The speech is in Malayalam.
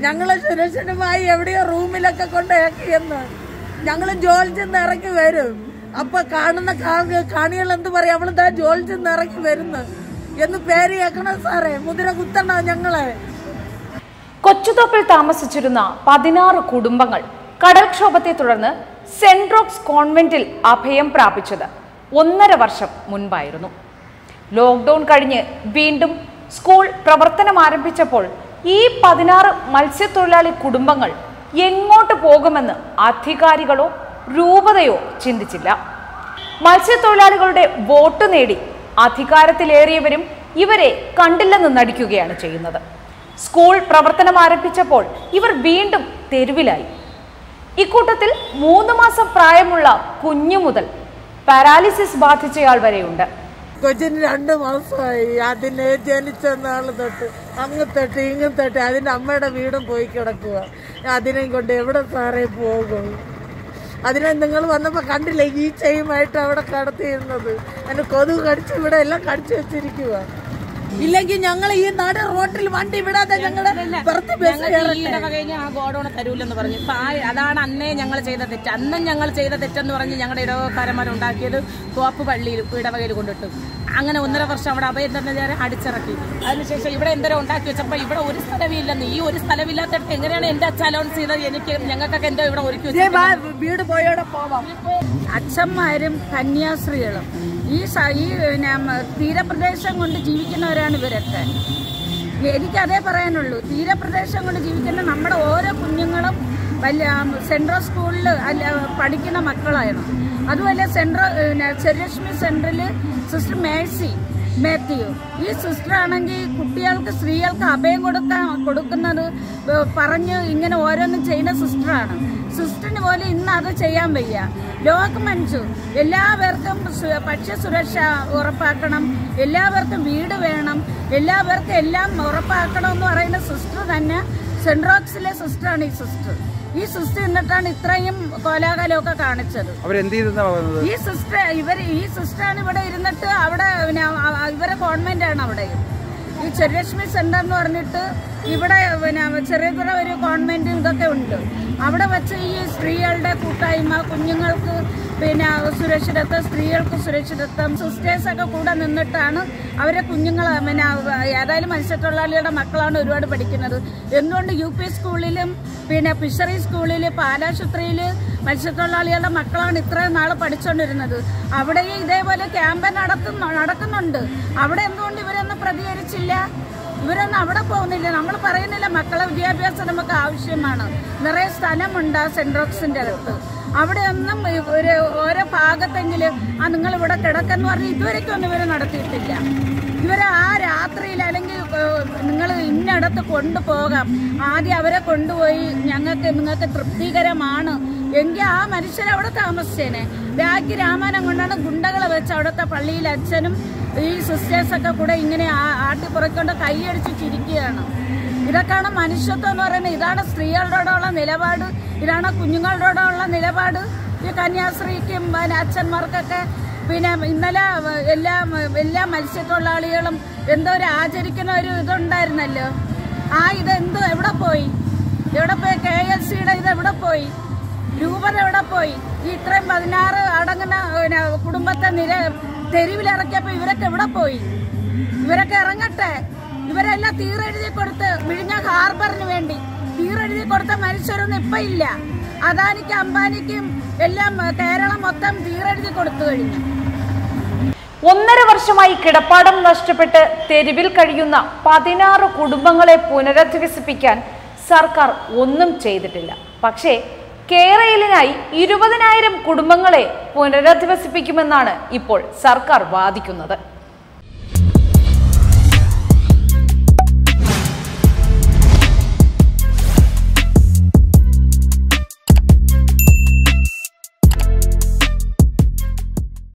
ഞങ്ങളെ സുരക്ഷിതമായി എവിടെയോ റൂമിലൊക്കെ കൊണ്ടേക്കിയെന്ന് ഞങ്ങൾ ജോലി ചെന്ന് ഇറങ്ങി വരും അപ്പൊ കാണുന്ന കാ- കാണികൾ എന്ത് പറയും അവള് ദാ ജോലി ചെന്ന് ഇറങ്ങി വരുന്നു എന്ന് പേര് കേൾക്കണം സാറേ മുതിര കുത്തണോ ഞങ്ങളെ കൊച്ചുതോപ്പിൽ താമസിച്ചിരുന്ന പതിനാറ് കുടുംബങ്ങൾ കടൽക്ഷോഭത്തെ തുടർന്ന് സെന്റ് റോക്സ് കോൺവെന്റിൽ അഭയം പ്രാപിച്ചത് ഒന്നര വർഷം മുൻപായിരുന്നു ലോക്ക്ഡൌൺ കഴിഞ്ഞ് വീണ്ടും സ്കൂൾ പ്രവർത്തനം ആരംഭിച്ചപ്പോൾ ഈ പതിനാറ് മത്സ്യത്തൊഴിലാളി കുടുംബങ്ങൾ എങ്ങോട്ട് പോകുമെന്ന് അധികാരികളോ രൂപതയോ ചിന്തിച്ചില്ല മത്സ്യത്തൊഴിലാളികളുടെ വോട്ട് നേടി അധികാരത്തിലേറിയവരും ഇവരെ കണ്ടില്ലെന്ന് നടിക്കുകയാണ് ചെയ്യുന്നത് സ്കൂൾ പ്രവർത്തനം ആരംഭിച്ചപ്പോൾ ഇവർ വീണ്ടും തെരുവിലായി ഇക്കൂട്ടത്തിൽ മൂന്ന് മാസം പ്രായമുള്ള കുഞ്ഞു മുതൽ പാരാലിസിസ് ബാധിച്ചയാൾ വരെയുണ്ട് കൊച്ചിന് രണ്ട് മാസമായി അതിനെ ജനിച്ച നാൾ തൊട്ട് അങ്ങ് തൊട്ട് ഇങ്ങ് തൊട്ട് അതിന്റെ അമ്മയുടെ വീടും പോയി കിടക്കുക അതിനെയും കൊണ്ട് എവിടെ സാറേ പോകും അതിനെ നിങ്ങൾ വന്നപ്പോ കണ്ടില്ലേ ഈ ചെയ്യുമായിട്ട് അവിടെ കടത്തിയിരുന്നത് അതിന് കൊതുക് കടിച്ച് ഇവിടെ എല്ലാം കടിച്ചു വെച്ചിരിക്കുക ഇല്ലെങ്കിൽ ഞങ്ങൾ ഈ നാട് റോട്ടിൽ വണ്ടി വിടാതെ ഞങ്ങളെ പുറത്ത് ബസ് ഞങ്ങൾക്ക് ഈ ഇടവ കഴിഞ്ഞ് ആ ഗോഡൌൺ തരൂലെന്ന് പറഞ്ഞു ഇപ്പൊ ആ അതാണ് അന്നേ ഞങ്ങൾ ചെയ്ത തെറ്റ് അന്നും ഞങ്ങൾ ചെയ്ത തെറ്റെന്ന് പറഞ്ഞ് ഞങ്ങളുടെ ഇടവക്കാരന്മാരുണ്ടാക്കിയത് തോപ്പ് പള്ളിയിൽ ഇടവകയിൽ കൊണ്ടിട്ടു അങ്ങനെ ഒന്നര വർഷം അവിടെ അഭയം തന്നെ ഞാൻ അടിച്ചിറക്കി അതിനുശേഷം ഇവിടെ എന്തോരം ഉണ്ടാക്കി വെച്ചപ്പോ ഇവിടെ ഒരു സ്ഥലമില്ലെന്ന് ഈ ഒരു സ്ഥലമില്ലാത്തടത്ത് എങ്ങനെയാണ് എന്റെ അച്ഛൻ അലോൺസ് ചെയ്തത് എനിക്ക് ഞങ്ങൾക്കൊക്കെ എന്തോ ഇവിടെ ഒരുക്കി വെച്ചിരിക്കുന്നത്? വീട് പോയോടെ പോവാം അച്ഛന്മാരും കന്യാസ്ത്രീകളും ഈ സ- ഈ പിന്നെ മ- തീരപ്രദേശം കൊണ്ട് ജീവിക്കുന്നവരാണ് ഇവരൊക്കെ എനിക്കതേ പറയാനുള്ളൂ തീരപ്രദേശം കൊണ്ട് ജീവിക്കുന്ന നമ്മുടെ ഓരോ കുഞ്ഞുങ്ങളും വലിയ സെൻട്രൽ സ്കൂളിൽ അല്ല പഠിക്കുന്ന മക്കളാണ് അതുപോലെ സെൻട്രൽ പിന്നെ ചെറിയലക്ഷ്മി സെൻട്രൽ സിസ്റ്റർ മേഴ്സി മാത്യു ഈ സിസ്റ്റർ ആണെങ്കിൽ കുട്ടികൾക്ക് സ്ത്രീകൾക്ക് അഭയം കൊടുക്കാൻ കൊടുക്കുന്നത് ഏഹ് പറഞ്ഞ് ഇങ്ങനെ ഓരോന്നും ചെയ്യുന്ന സിസ്റ്ററാണ് സിസ്റ്ററിന് പോലും ഇന്ന് അത് ചെയ്യാൻ വയ്യ ലോകമഞ്ചു എല്ലാവർക്കും സു- ഭക്ഷ്യ സുരക്ഷ ഉറപ്പാക്കണം എല്ലാവർക്കും വീട് വേണം എല്ലാവർക്കും എല്ലാം ഉറപ്പാക്കണം എന്ന് പറയുന്ന സിസ്റ്റർ തന്നെ സെന്റ് റോക്സിലെ സിസ്റ്ററാണ് ഈ സിസ്റ്റർ ഈ സിസ്റ്റർ എന്നിട്ടാണ് ഇത്രയും കോലാഹലമൊക്കെ കാണിച്ചത് അവരെന്ത് ചെയ്തെന്നാ പറയുന്നത് ഈ സിസ്റ്റർ ഇവർ ഈ സിസ്റ്ററാണ് ഇവിടെ ഇരുന്നിട്ട് അവിടെ പിന്നെ അ- അ- ഇവരെ കോൺവെന്റ് ആണ് അവിടെ ഈ ചെറിയലക്ഷ്മി സെന്റർ എന്ന് പറഞ്ഞിട്ട് ഇവിടെ പിന്നെ ചെറിയ ചെറിയ ഒരു കോൺവെന്റ് ഇതൊക്കെ ഉണ്ട് അവിടെ വെച്ച് ഈ സ്ത്രീകളുടെ കൂട്ടായ്മ കുഞ്ഞുങ്ങൾക്ക് പിന്നെ സുരക്ഷിതത്വം സ്ത്രീകൾക്ക് സുരക്ഷിതത്വം സിസ്റ്റേഴ്സ് ഒക്കെ കൂടെ നിന്നിട്ടാണ് അവരെ കുഞ്ഞുങ്ങൾ പിന്നെ ഏതായാലും മത്സ്യത്തൊഴിലാളികളുടെ മക്കളാണ് ഒരുപാട് പഠിക്കുന്നത് എന്തുകൊണ്ട് യു പി സ്കൂളിലും പിന്നെ ഫിഷറി സ്കൂളിൽ പാലാശുപത്രിയിൽ മത്സ്യത്തൊഴിലാളികളുടെ മക്കളാണ് ഇത്രയും നാൾ പഠിച്ചുകൊണ്ടിരുന്നത് അവിടെയും ഇതേപോലെ ക്യാമ്പ് നടത്തുന്നു നടക്കുന്നുണ്ട് അവിടെ എന്തുകൊണ്ട് ഇവരൊന്നും പ്രതികരിച്ചില്ല ഇവരൊന്നും അവിടെ പോകുന്നില്ല നമ്മൾ പറയുന്നില്ല മക്കളെ വിദ്യാഭ്യാസം നമുക്ക് ആവശ്യമാണ് നിറയെ സ്ഥലമുണ്ട് ആ സെന്റ് റോക്സിന്റെ അടുത്ത് അവിടെ ഒന്നും ഈ- ഒരു ഓരോ ഭാഗത്തെങ്കിലും ആ നിങ്ങൾ ഇവിടെ കിടക്കെന്ന് പറഞ്ഞ് ഇതുവരെയ്ക്കൊന്നും ഇവർ നടത്തിയിട്ടില്ല ഇവരെ ആ രാത്രിയിൽ അല്ലെങ്കിൽ നിങ്ങൾ ഇന്നടത്ത് കൊണ്ടുപോകാം ആദ്യം അവരെ കൊണ്ടുപോയി ഞങ്ങൾക്ക് നിങ്ങൾക്ക് തൃപ്തികരമാണ് എങ്കിൽ ആ മനുഷ്യർ അവിടെ താമസിച്ചേനെ ബാക്കി രാമാനം കൊണ്ടാണ് ഗുണ്ടകളെ വെച്ച് അവിടുത്തെ പള്ളിയിൽ അച്ഛനും ഈ സിസ്റ്റേഴ്സൊക്കെ കൂടെ ഇങ്ങനെ ആ- ആട്ടിപ്പുറക്കൊണ്ട് കൈയടിച്ച് ചിരിക്കുകയാണ് ഇതൊക്കെയാണ് മനുഷ്യത്വം എന്ന് പറയുന്നത് ഇതാണ് സ്ത്രീകളോടുള്ള നിലപാട് ഇതാണ് കുഞ്ഞുങ്ങളോടുള്ള നിലപാട് ഈ കന്യാസ്ത്രീക്കും പിന്നെ അച്ഛന്മാർക്കൊക്കെ പിന്നെ ഇന്നലെ എല്ലാ എല്ലാ മത്സ്യത്തൊഴിലാളികളും എന്തോ ഒരു ആചരിക്കുന്ന ഒരു ഇതുണ്ടായിരുന്നല്ലോ ആ ഇത് എന്തോ എവിടെ പോയി എവിടെ പോയി കെ എസ് സിയുടെ ഇത് എവിടെ പോയി രൂപത എവിടെ പോയി ഈ ഇത്രയും പതിനാറ് അടങ്ങുന്ന പിന്നെ കുടുംബത്തെ നിര തെരുവിലിറക്കിയപ്പോ ഇവരൊക്കെ എവിടെ പോയി ഇവരൊക്കെ ഇറങ്ങട്ടെ ഇവരെല്ലാം തീരെഴുതി കൊടുത്ത് വിഴിഞ്ഞ ഹാർബറിന് വേണ്ടി തീരെഴുതി കൊടുത്ത മനുഷ്യരൊന്നും ഇപ്പൊ ഇല്ല അദാനിക്കും അംബാനിക്കും എല്ലാം കേരളം മൊത്തം തീരെഴുതി കൊടുത്തു കഴിഞ്ഞു ഒന്നര വർഷമായി കിടപ്പാടം നഷ്ടപ്പെട്ട് തെരുവിൽ കഴിയുന്ന പതിനാറ് കുടുംബങ്ങളെ പുനരധിവസിപ്പിക്കാൻ സർക്കാർ ഒന്നും ചെയ്തിട്ടില്ല പക്ഷേ കേരളിനായി ഇരുപതിനായിരം കുടുംബങ്ങളെ പുനരധിവസിപ്പിക്കുമെന്നാണ് ഇപ്പോൾ സർക്കാർ വാദിക്കുന്നത്